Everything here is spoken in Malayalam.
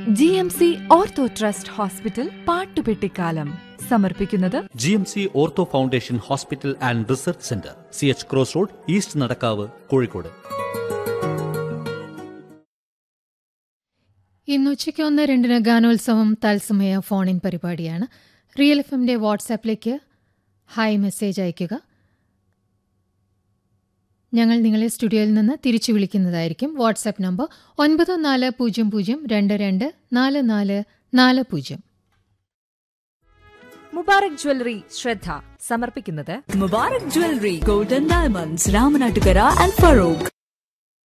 G M C ortho trust hospital പാട്ടുപെട്ടിക്കാലം സമർപ്പിക്കുന്നത് G M C ortho foundation hospital and research centre C H cross road east Nadakkavu Kozhikode ഇന്ന് ഉച്ചയ്ക്ക് ഒന്ന് രണ്ടിന് ഗാനോത്സവം തത്സമയ ഫോൺ ഇൻ പരിപാടിയാണ് റിയൽ എഫ് എമ്മിൻ്റെ വാട്സാപ്പിലേക്ക് ഹായ് മെസ്സേജ് അയയ്ക്കുക ഞങ്ങൾ നിങ്ങളെ സ്റ്റുഡിയോയിൽ നിന്ന് തിരിച്ചു വിളിക്കുന്നതായിരിക്കും വാട്സാപ്പ് നമ്പർ ഒൻപത് നാല് പൂജ്യം പൂജ്യം രണ്ട് രണ്ട് നാല് നാല് നാല് പൂജ്യം മുബാറക് ജ്വല്ലറി ശ്രദ്ധ സമർപ്പിക്കുന്നത് Mubarak Jewelry, Golden Diamonds, Ramanatukara and Farouk.